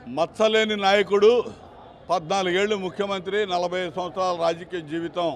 మచ్చలేని నాయకుడు పద్నాలుగేళ్ళు ముఖ్యమంత్రి నలభై ఐదు సంవత్సరాల రాజకీయ జీవితం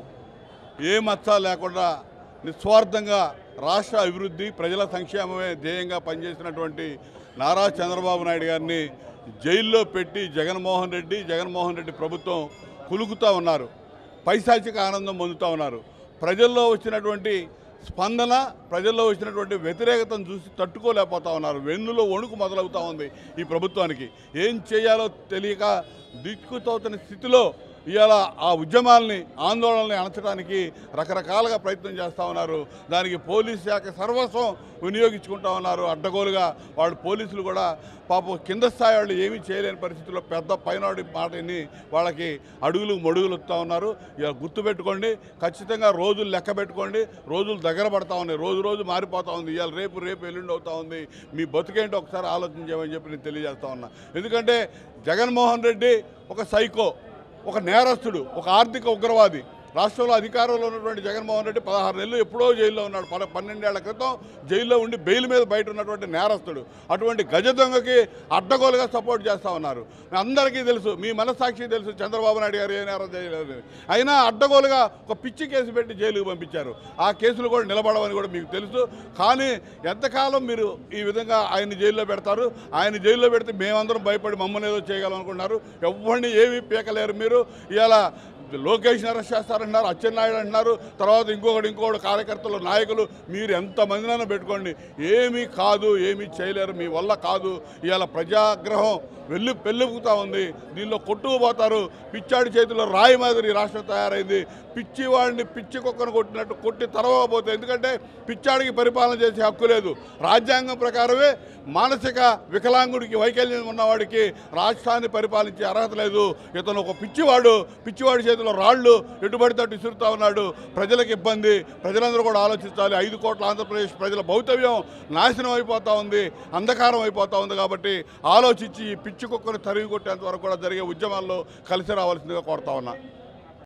ఏ మచ్చ లేకుండా నిస్వార్థంగా రాష్ట్ర అభివృద్ధి ప్రజల సంక్షేమమే ధ్యేయంగా పనిచేసినటువంటి నారా చంద్రబాబు నాయుడు గారిని జైల్లో పెట్టి జగన్మోహన్ రెడ్డి జగన్మోహన్ రెడ్డి ప్రభుత్వం కులుకుతూ ఉన్నారు పైశాచిక ఆనందం పొందుతూ ఉన్నారు ప్రజల్లో వచ్చినటువంటి స్పందన ప్రజల్లో వచ్చినటువంటి వ్యతిరేకతను చూసి తట్టుకోలేకపోతా ఉన్నారు వెన్నులో వణుకు మొదలవుతా ఉంది ఈ ప్రభుత్వానికి ఏం చేయాలో తెలియక దిక్కుతోతని స్థితిలో ఇవాళ ఆ ఉద్యమాల్ని ఆందోళనల్ని అణచడానికి రకరకాలుగా ప్రయత్నం చేస్తూ ఉన్నారు దానికి పోలీస్ శాఖ సర్వస్వం వినియోగించుకుంటా ఉన్నారు అడ్డగోలుగా వాళ్ళు పోలీసులు కూడా పాపం కింద స్థాయి వాళ్ళు ఏమీ చేయలేని పరిస్థితుల్లో పెద్ద పైనాడి మాట విని వాళ్ళకి అడుగులు మడుగులు వస్తూ ఉన్నారు ఇక గుర్తుపెట్టుకోండి ఖచ్చితంగా రోజులు లెక్క పెట్టుకోండి రోజులు దగ్గర పడతా ఉన్నాయి రోజు రోజు మారిపోతూ ఉంది ఇవాళ రేపు రేపు ఎల్లుండి అవుతా ఉంది మీ బతుకేంటో ఒకసారి ఆలోచించేమని చెప్పి నేను తెలియజేస్తా ఉన్నా ఎందుకంటే జగన్మోహన్ రెడ్డి ఒక సైకో ఒక నేరస్తుడు ఒక ఆర్థిక ఉగ్రవాది రాష్ట్రంలో అధికారంలో ఉన్నటువంటి జగన్మోహన్ రెడ్డి పదహారు నెలలు ఎప్పుడో జైల్లో ఉన్నాడు పద పన్నెండేళ్ల క్రితం జైల్లో ఉండి బెయిల్ మీద బయట ఉన్నటువంటి నేరస్తుడు అటువంటి గజ దొంగకి అడ్డగోలుగా సపోర్ట్ చేస్తూ ఉన్నారు అందరికీ తెలుసు మీ మనస్సాక్షి తెలుసు చంద్రబాబు నాయుడు గారు ఏ నేరం చేయలేదు అయినా అడ్డగోలుగా ఒక పిచ్చి కేసు పెట్టి జైలుకు పంపించారు ఆ కేసులు కూడా నిలబడవని కూడా మీకు తెలుసు కానీ ఎంతకాలం మీరు ఈ విధంగా ఆయన జైల్లో పెడతారు ఆయన జైల్లో పెడితే మేమందరం భయపడి మమ్మల్ని ఏదో చేయగలం అనుకున్నారు ఎవరిని ఏమీ పీకలేరు మీరు ఇలా లోకేష్ని అరెస్ట్ చేస్తారంటున్నారు అచ్చెన్నాయుడు అంటున్నారు తర్వాత ఇంకొకటి ఇంకొకటి కార్యకర్తలు నాయకులు మీరు ఎంతమందినైనా పెట్టుకోండి ఏమీ కాదు ఏమీ చేయలేరు మీ వల్ల కాదు ఇవాళ ప్రజాగ్రహం వెళ్ళి పెళ్ళిపుతా ఉంది దీనిలో కొట్టుకుపోతారు పిచ్చాడి చేతిలో రాయి మాదిరి రాష్ట్రం తయారైంది పిచ్చి వాడిని పిచ్చి కుక్కను కొట్టినట్టు కొట్టి తరవకపోతే ఎందుకంటే పిచ్చాడికి పరిపాలన చేసే హక్కు లేదు రాజ్యాంగం ప్రకారమే మానసిక వికలాంగుడికి వైకల్యం ఉన్నవాడికి రాష్ట్రాన్ని పరిపాలించే అర్హత లేదు ఇతను ఒక పిచ్చివాడు పిచ్చివాడి చేతిలో రాళ్ళు ఎటుబడితే అటు ఇసురుతా ఉన్నాడు ప్రజలకు ఇబ్బంది ప్రజలందరూ కూడా ఆలోచించాలి ఐదు కోట్ల ఆంధ్రప్రదేశ్ ప్రజల భౌతవ్యం నాశనం అయిపోతా ఉంది అంధకారం అయిపోతా ఉంది కాబట్టి ఆలోచించి ఈ పిచ్చి కుక్కను తరిగి కొట్టేంత వరకు కూడా జరిగే ఉద్యమాల్లో కలిసి రావాల్సిందిగా కోరుతా ఉన్నా